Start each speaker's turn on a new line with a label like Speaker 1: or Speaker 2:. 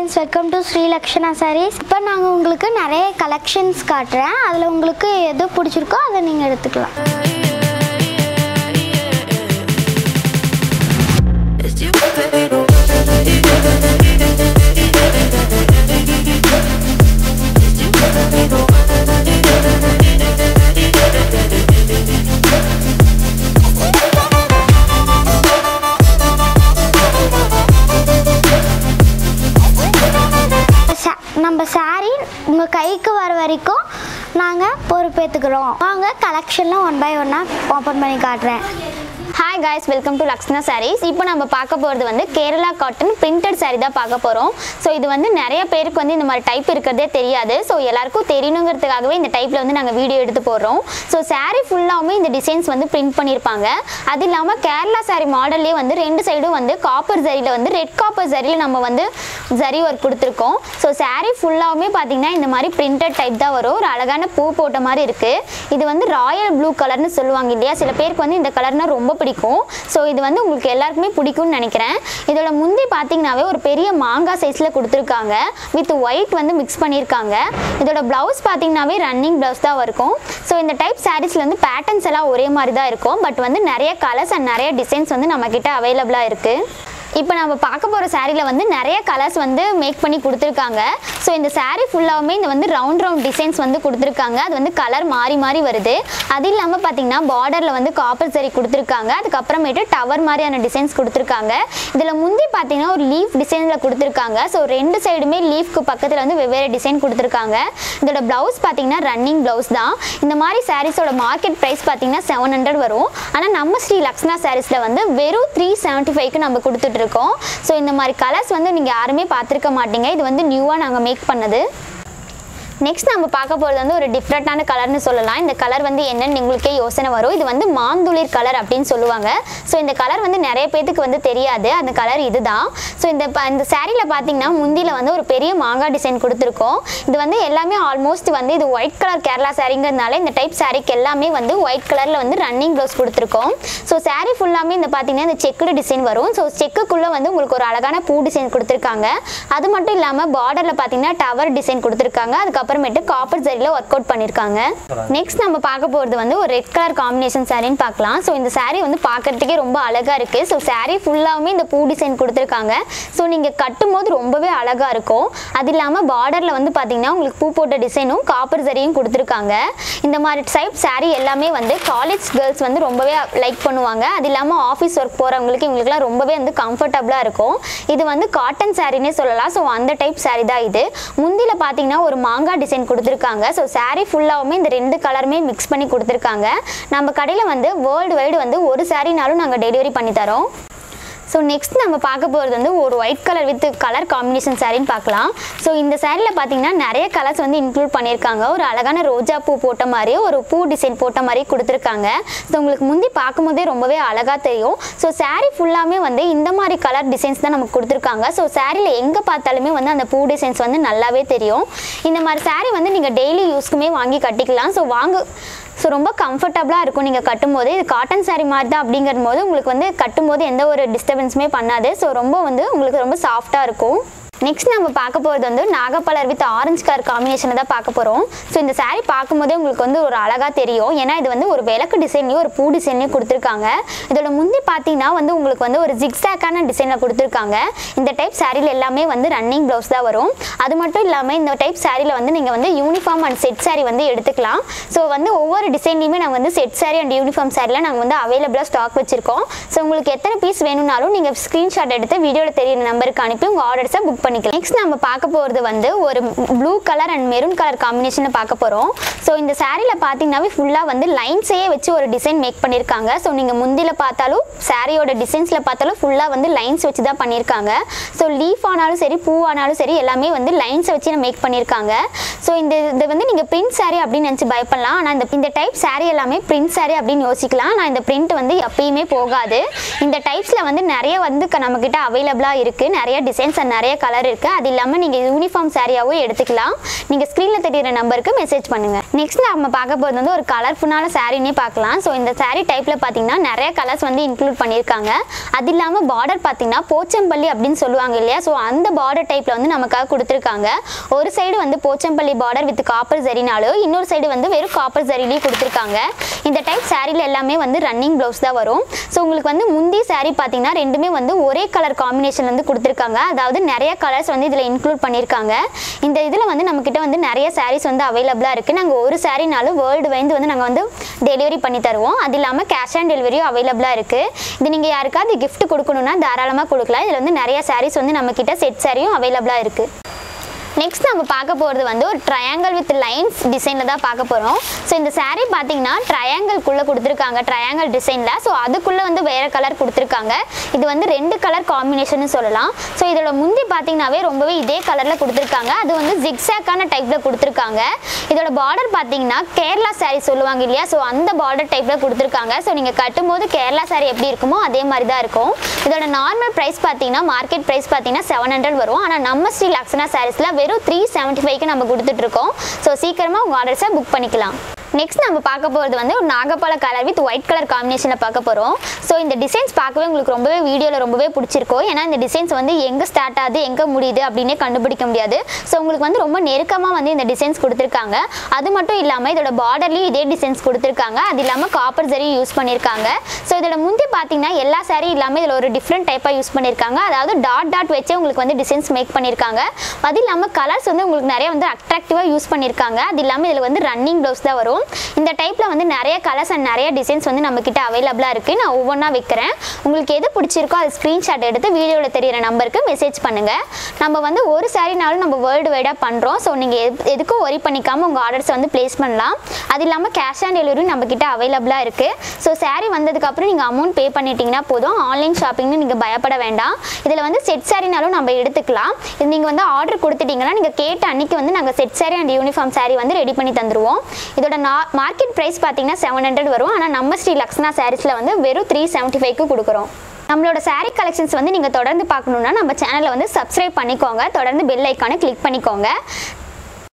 Speaker 1: Friends welcome to Srilakshana sarees இப்போ நாங்கள் உங்களுக்கு நிறைய கலெக்ஷன்ஸ் காட்டுறேன் அதில் உங்களுக்கு எது பிடிச்சிருக்கோ அதை நீங்கள் எடுத்துக்கலாம்
Speaker 2: It's you, baby.
Speaker 1: சா- நம்ம சாரீ உங்கள் கைக்கு வர வரைக்கும் நாங்கள் பொறுப்பேற்றுக்கிறோம் வாங்க கலெக்ஷன்லாம் ஒன் பை ஒன்னாக ஓப்பன் பண்ணி காட்டுறேன்
Speaker 3: hi guys welcome to Lakshna sarees இப்போ நம்ம பார்க்க போகிறது வந்து கேரளா காட்டன் பிரிண்டட் saree தான் பார்க்க போகிறோம் ஸோ இது வந்து நிறைய பேருக்கு வந்து இந்த மாதிரி டைப் இருக்கிறதே தெரியாது ஸோ எல்லாருக்கும் தெரியணுங்கிறதுக்காகவே இந்த டைப்பில் வந்து நாங்கள் வீடியோ எடுத்து போடுறோம் ஸோ saree ஃபுல்லாகவுமே இந்த டிசைன்ஸ் வந்து பிரிண்ட் பண்ணியிருப்பாங்க அது இல்லாமல் கேரளா saree மாடல்லே வந்து ரெண்டு சைடும் வந்து காப்பர் ஜரியில் வந்து ரெட் காப்பர் ஜரியில் நம்ம வந்து ஜரி ஒர்க் கொடுத்துருக்கோம் ஸோ saree ஃபுல்லாகவுமே பார்த்தீங்கன்னா இந்த மாதிரி பிரிண்டட் டைப் தான் வரும் ஒரு அழகான பூ போட்ட மாதிரி இருக்குது இது வந்து ராயல் ப்ளூ கலர்னு சொல்லுவாங்க இல்லையா சில பேருக்கு வந்து இந்த கலர்னா ரொம்ப பிடிக்கும் ஸோ இது வந்து உங்களுக்கு எல்லாருக்குமே பிடிக்கும்னு நினைக்கிறேன் இதோட முந்தி பார்த்தீங்கன்னாவே ஒரு பெரிய மாங்காய் சைஸில் கொடுத்துருக்காங்க வித் ஒயிட் வந்து மிக்ஸ் பண்ணியிருக்காங்க இதோட ப்ளவுஸ் பார்த்தீங்கன்னாவே ரன்னிங் ப்ளவுஸ் தான் இருக்கும் ஸோ இந்த டைப் சாரீஸில் வந்து பேட்டர்ன்ஸ் எல்லாம் ஒரே மாதிரி தான் இருக்கும் பட் வந்து நிறைய கலர்ஸ் அண்ட் நிறைய டிசைன்ஸ் வந்து நம்மக்கிட்ட அவைலபிளாக இருக்குது இப்போ நம்ம பார்க்க போகிற சாரியில் வந்து நிறைய கலர்ஸ் வந்து மேக் பண்ணி கொடுத்துருக்காங்க ஸோ இந்த saree ஃபுல்லாகவுமே இந்த வந்து ரவுண்ட் ரவுண்ட் டிசைன்ஸ் வந்து கொடுத்துருக்காங்க அது வந்து கலர் மாறி மாறி வருது அது இல்லாமல் பார்த்தீங்கன்னா பார்டரில் வந்து காப்பர் சரி கொடுத்துருக்காங்க அதுக்கப்புறமேட்டு டவர் மாதிரியான டிசைன்ஸ் கொடுத்துருக்காங்க இதில் முந்தி பார்த்தீங்கன்னா ஒரு லீஃப் டிசைனில் கொடுத்துருக்காங்க ஸோ ரெண்டு சைடுமே லீஃப்க்கு பக்கத்தில் வந்து வெவ்வேறு டிசைன் கொடுத்துருக்காங்க இதோட ப்ளவுஸ் பார்த்தீங்கன்னா ரன்னிங் ப்ளவுஸ் தான் இந்த மாதிரி சாரீஸோட மார்க்கெட் ப்ரைஸ் பார்த்தீங்கன்னா செவன் ஹண்ட்ரட் வரும் ஆனால் நம்ம ஸ்ரீ லக்ஷ்னா சாரீஸில் வந்து வெறும் த்ரீ செவன்ட்டி ஃபைவ்க்கு நம்ம கொடுத்துட்ருக்கோம் ஸோ இந்த மாதிரி கலர்ஸ் வந்து நீங்கள் யாருமே பார்த்துருக்க மாட்டீங்க இது வந்து நியூவாக நாங்கள் மேக் பண்ணது நெக்ஸ்ட் நம்ம பார்க்க போகிறது வந்து ஒரு டிஃப்ரெண்ட்டான கலர்னு சொல்லலாம் இந்த கலர் வந்து என்னன்னு உங்களுக்கே யோசனை வரும் இது வந்து மாந்துளிர் கலர் அப்படின்னு சொல்லுவாங்க ஸோ இந்த கலர் வந்து நிறைய பேத்துக்கு வந்து தெரியாது அந்த கலர் இதுதான் ஸோ இந்த ப- இந்த சாரியில் பார்த்தீங்கன்னா முந்தியில் வந்து ஒரு பெரிய மாங்காய் டிசைன் கொடுத்துருக்கோம் இது வந்து எல்லாமே ஆல்மோஸ்ட் வந்து இது ஒயிட் கலர் கேரளா சாரிங்கிறதுனால இந்த டைப் சாரிக்கு எல்லாமே வந்து ஒயிட் கலரில் வந்து ரன்னிங் ப்ளவுஸ் கொடுத்துருக்கோம் ஸோ saree ஃபுல்லாமே இந்த பார்த்தீங்கன்னா இந்த செக்குடு டிசைன் வரும் ஸோ செக்குக்குள்ளே வந்து உங்களுக்கு ஒரு அழகான பூ டிசைன் கொடுத்துருக்காங்க அது மட்டும் இல்லாமல் பார்டரில் பார்த்தீங்கன்னா டவர் டிசைன் கொடுத்துருக்காங்க அதுக்கப்புறமேட்டு காப்பர் ஜரியில் ஒர்க் அவுட் பண்ணியிருக்காங்க நெக்ஸ்ட் நம்ம பார்க்க போகிறது வந்து ஒரு ரெட் கலர் காம்பினேஷன் சாரின்னு பார்க்கலாம் ஸோ இந்த saree வந்து பார்க்கறதுக்கே ரொம்ப அழகாக இருக்குது ஸோ saree ஃபுல்லாகவுமே இந்த பூ டிசைன் கொடுத்துருக்காங்க ஸோ நீங்கள் கட்டும்போது ரொம்பவே அழகாக இருக்கும் அது இல்லாமல் பார்டரில் வந்து பார்த்தீங்கன்னா உங்களுக்கு பூ போட்ட டிசைனும் காப்பர் ஜரியும் கொடுத்துருக்காங்க இந்த மாதிரி டைப் saree எல்லாமே வந்து காலேஜ் கேர்ள்ஸ் வந்து ரொம்பவே லைக் பண்ணுவாங்க அது இல்லாமல் ஆஃபீஸ் ஒர்க் போகிறவங்களுக்கு இவங்களுக்குலாம் ரொம்பவே வந்து கம்ஃபர்டபுளாக இருக்கும் இது வந்து காட்டன் சாரின்னே சொல்லலாம் ஸோ அந்த டைப் saree தான் இது முந்தியில் பார்த்தீங்கன்னா ஒரு மாங்காய் டிசைன் கொடுத்துருக்காங்க ஸோ saree ஃபுல்லாகவுமே இந்த ரெண்டு கலருமே மிக்ஸ் பண்ணி கொடுத்துருக்காங்க நம்ம கடையில் வந்து வேர்ல்டு வைடு வந்து ஒரு சாரினாலும் நாங்கள் டெலிவரி பண்ணி தரோம் ஸோ நெக்ஸ்ட் நம்ம பார்க்க போகிறது வந்து ஒரு white colour with colour combination சாரின்னு பார்க்கலாம் ஸோ இந்த சாரியில் பார்த்தீங்கன்னா நிறைய கலர்ஸ் வந்து இன்க்ளூட் பண்ணியிருக்காங்க ஒரு அழகான ரோஜா பூ போட்ட மாதிரி ஒரு பூ டிசைன் போட்ட மாதிரி கொடுத்துருக்காங்க ஸோ உங்களுக்கு முந்தி பார்க்கும்போதே ரொம்பவே அழகாக தெரியும் ஸோ saree ஃபுல்லாமே வந்து இந்த மாதிரி கலர் டிசைன்ஸ் தான் நமக்கு கொடுத்துருக்காங்க ஸோ சாரியில் எங்கே பார்த்தாலுமே வந்து அந்த பூ டிசைன்ஸ் வந்து நல்லாவே தெரியும் இந்த மாதிரி saree வந்து நீங்கள் டெய்லி யூஸ்க்குமே வாங்கி கட்டிக்கலாம் ஸோ வாங்க ஸோ ரொம்ப கம்ஃபர்டபுளாக இருக்கும் நீங்கள் கட்டும்போது இது காட்டன் saree மாதிரி தான் அப்படிங்கிற போது உங்களுக்கு வந்து கட்டும்போது எந்த ஒரு டிஸ்டர்பன்ஸுமே பண்ணாது ஸோ ரொம்ப வந்து உங்களுக்கு ரொம்ப சாஃப்டாக இருக்கும் நெக்ஸ்ட் நம்ம பார்க்க போகிறது வந்து நாகப்பலர் வித் ஆரஞ்சு கலர் காம்பினேஷனை தான் பார்க்க போகிறோம் ஸோ இந்த saree பார்க்கும்போதே உங்களுக்கு வந்து ஒரு அழகாக தெரியும் ஏன்னா இது வந்து ஒரு விளக்கு டிசைன்லேயும் ஒரு பூ டிசைன்லேயும் கொடுத்துருக்காங்க இதோட முந்தி பார்த்தீங்கன்னா வந்து உங்களுக்கு வந்து ஒரு ஜிக்ஸாக்கான டிசைனில் கொடுத்துருக்காங்க இந்த டைப் சாரியில் எல்லாமே வந்து ரன்னிங் ப்ளவுஸ் தான் வரும் அது மட்டும் இல்லாமல் இந்த டைப் சாரியில் வந்து நீங்கள் வந்து யூனிஃபார்ம் அண்ட் செட் saree வந்து எடுத்துக்கலாம் ஸோ வந்து ஒவ்வொரு டிசைன்லையுமே நாங்கள் வந்து செட் saree அண்ட் யூனிஃபார்ம் சாரியில் நாங்கள் வந்து அவைலபிளாக ஸ்டாக் வச்சிருக்கோம் ஸோ உங்களுக்கு எத்தனை பீஸ் வேணும்னாலும் நீங்கள் ஸ்க்ரீன்ஷாட் எடுத்து வீடியோவில் தெரியுற நம்பருக்கு அனுப்பி உங்கள் ஆர்டர்ஸை புக் பண்ணிக்கலாம் நெக்ஸ்ட் நம்ம பார்க்க போகிறது வந்து ஒரு blue colour and maroon colour காம்பினேஷனில் பார்க்க போகிறோம் ஸோ இந்த சாரியில் பார்த்தீங்கன்னாவே ஃபுல்லாக வந்து லைன்ஸையே வச்சு ஒரு டிசைன் மேக் பண்ணியிருக்காங்க ஸோ நீங்கள் முந்தியில் பார்த்தாலும் சாரியோட டிசைன்ஸில் பார்த்தாலும் ஃபுல்லாக வந்து லைன்ஸ் வச்சு தான் பண்ணியிருக்காங்க ஸோ லீஃப் ஆனாலும் சரி பூ ஆனாலும் சரி எல்லாமே வந்து லைன்ஸை வச்சு மேக் பண்ணியிருக்காங்க ஸோ ஸோ இந்த இது வந்து நீங்கள் பிரிண்ட் saree அப்படின்னு நினச்சி பயப்படலாம் ஆனால் இந்த இந்த டைப் saree எல்லாமே பிரிண்ட் saree அப்படின்னு யோசிக்கலாம் ஆனால் இந்த பிரிண்ட் வந்து எப்பயுமே போகாது இந்த டைப்ஸில் வந்து நிறைய வந்து க- நம்மக்கிட்ட அவைலபிளாக இருக்குது நிறைய டிசைன்ஸ் அண்ட் நிறைய கலர் இருக்குது அது இல்லாமல் நீங்கள் யூனிஃபார்ம் சாரியாகவும் எடுத்துக்கலாம் நீங்கள் ஸ்க்ரீனில் தெரியிற நம்பருக்கு மெசேஜ் பண்ணுங்கள் நெக்ஸ்ட் நம்ம பார்க்க போகிறது வந்து ஒரு கலர்ஃபுல்லான சாரீனே பார்க்கலாம் ஸோ இந்த saree டைப்பில் பார்த்தீங்கன்னா நிறைய கலர்ஸ் வந்து இன்க்ளூட் பண்ணியிருக்காங்க அது இல்லாமல் பார்டர் பார்த்தீங்கன்னா போச்சம்பள்ளி அப்படின்னு சொல்லுவாங்க இல்லையா ஸோ அந்த பார்டர் டைப்பில் வந்து நமக்காக கொடுத்துருக்காங்க ஒரு சைடு வந்து போச்சம்பள்ளி பார்டர் வித் காப்பர் ஜரினாலும் இன்னொரு சைடு வந்து வெறும் காப்பர் ஜரிலையும் கொடுத்துருக்காங்க இந்த டைப் சாரியில் எல்லாமே வந்து ரன்னிங் ப்ளவுஸ் தான் வரும் ஸோ உங்களுக்கு வந்து முந்தி saree பார்த்தீங்கன்னா ரெண்டுமே வந்து ஒரே கலர் காம்பினேஷன் வந்து கொடுத்துருக்காங்க அதாவது நிறைய கலர்ஸ் வந்து இதில் இன்க்ளூட் பண்ணியிருக்காங்க இந்த இதில் வந்து நம்மக்கிட்ட வந்து நிறைய sarees வந்து அவைலபிளாக இருக்குது நாங்கள் ஒரு சாரினாலும் வேர்ல்டு வைந்து வந்து நாங்கள் வந்து டெலிவரி பண்ணி தருவோம் அது இல்லாமல் கேஷ் ஆன் டெலிவரியும் அவைலபிளாக இருக்குது இது நீங்கள் யாருக்காவது gift கொடுக்கணுன்னா தாராளமாக கொடுக்கலாம் இதில் வந்து நிறைய sarees வந்து நம்மக்கிட்ட செட் சாரியும் அவைலபிளாக இருக்குது நெக்ஸ்ட் நம்ம பார்க்க போகிறது வந்து ஒரு ட்ரையாங்கிள் வித் லைன்ஸ் டிசைனில் தான் பார்க்க போகிறோம் ஸோ இந்த saree பார்த்தீங்கன்னா ட்ரையாங்கிள்குள்ளே கொடுத்துருக்காங்க ட்ரையாங்கிள் டிசைனில் ஸோ அதுக்குள்ளே வந்து வேறு கலர் கொடுத்துருக்காங்க இது வந்து ரெண்டு கலர் காம்பினேஷன் சொல்லலாம் ஸோ இதோட முந்தி பார்த்தீங்கன்னாவே ரொம்பவே இதே கலரில் கொடுத்துருக்காங்க அது வந்து ஜிக்ஸாக்கான டைப்பில் கொடுத்துருக்காங்க இதோட பார்டர் பார்த்தீங்கன்னா கேரளா saree சொல்லுவாங்க இல்லையா ஸோ அந்த பார்டர் டைப்பில் கொடுத்துருக்காங்க ஸோ நீங்கள் கட்டும்போது கேரளா saree எப்படி இருக்குமோ அதே மாதிரி தான் இருக்கும் இதோட நார்மல் ப்ரைஸ் பார்த்தீங்கன்னா மார்க்கெட் ப்ரைஸ் பார்த்தீங்கன்னா செவன் ஹண்ட்ரட் வரும் ஆனால் நம்ம ஸ்ரீ லக்ஷனா சாரீஸில் வெறும் த்ரீ செவன்ட்டி ஃபைவ்க்கு நம்ம கொடுத்துட்ருக்கோம் ஸோ சீக்கிரமாக உங்கள் ஆர்டர்ஸை புக் பண்ணிக்கலாம் நெக்ஸ்ட் நம்ம பார்க்க போகிறது வந்து ஒரு நாகப்பால கலர் வித் ஒயிட் கலர் காம்பினேஷனில் பார்க்க போகிறோம் ஸோ இந்த டிசைன்ஸ் பார்க்கவே உங்களுக்கு ரொம்பவே வீடியோவில் ரொம்பவே பிடிச்சிருக்கும் ஏன்னா இந்த டிசைன்ஸ் வந்து எங்கே ஸ்டார்ட் ஆகுது எங்கே முடியுது அப்படின்னே கண்டுபிடிக்க முடியாது ஸோ உங்களுக்கு வந்து ரொம்ப நெருக்கமாக வந்து இந்த டிசைன்ஸ் கொடுத்துருக்காங்க அது மட்டும் இல்லாமல் இதோட பார்டர்லேயும் இதே டிசைன்ஸ் கொடுத்துருக்காங்க அது இல்லாமல் காப்பர் ஜரி யூஸ் பண்ணியிருக்காங்க ஸோ இதோட முந்தி பார்த்தீங்கன்னா எல்லா saree இல்லாமல் இதில் ஒரு டிஃப்ரெண்ட் டைப்பாக யூஸ் பண்ணியிருக்காங்க அதாவது டாட் டாட் வச்சே உங்களுக்கு வந்து டிசைன்ஸ் மேக் பண்ணியிருக்காங்க அது இல்லாமல் கலர்ஸ் வந்து உங்களுக்கு நிறைய வந்து அட்ராக்டிவாக யூஸ் பண்ணியிருக்காங்க அது இல்லாமல் இதில் வந்து ரன்னிங் ப்ளவுஸ் தான் வரும் இந்த டைப்பில் வந்து நிறைய கலர்ஸ் அண்ட் நிறைய டிசைன்ஸ் வந்து நம்மக்கிட்ட அவைலபிளாக இருக்குது நான் ஒவ்வொன்றா வைக்கிறேன் உங்களுக்கு எது பிடிச்சிருக்கோ அது ஸ்க்ரீன்ஷாட் எடுத்து வீடியோவில் தெரியிற நம்பருக்கு மெசேஜ் பண்ணுங்கள் நம்ம வந்து ஒரு சாரினாலும் நம்ம வேர்ல்டு வைடாக பண்ணுறோம் ஸோ நீங்கள் எது எதுக்கும் ஒரி பண்ணிக்காமல் உங்கள் ஆர்டர்ஸை வந்து ப்ளேஸ் பண்ணலாம் அது இல்லாமல் கேஷ் ஆன் டெலிவரி நம்மக்கிட்ட அவைலபிளாக இருக்குது ஸோ saree வந்ததுக்கப்புறம் நீங்கள் அமௌண்ட் பே பண்ணிட்டீங்கன்னா போதும் ஆன்லைன் ஷாப்பிங்னு நீங்கள் பயப்பட வேண்டாம் இதில் வந்து செட் சாரினாலும் நம்ம எடுத்துக்கலாம் இது நீங்கள் வந்து ஆர்டர் கொடுத்துட்டீங்கன்னா நீங்கள் கேட்ட அன்னைக்கு வந்து நாங்கள் set saree and uniform saree வந்து ரெடி பண்ணி தந்துருவோம் இதோட நா மார்க்கெட் ப்ரைஸ் பார்த்தீங்கன்னா செவன் ஹண்ட்ரட் வரும் ஆனால் நம்ம ஸ்ரீ லக்ஷ்னா சாரீஸில் வந்து வெறும் த்ரீ செவன்ட்டி ஃபைவ்க்கு கொடுக்குறோம் நம்மளோட saree கலெக்ஷன்ஸ் வந்து நீங்கள் தொடர்ந்து பார்க்கணுன்னா நம்ம சேனலை வந்து சப்ஸ்கிரைப் பண்ணிக்கோங்க தொடர்ந்து பெல் ஐக்கானை கிளிக் பண்ணிக்கோங்க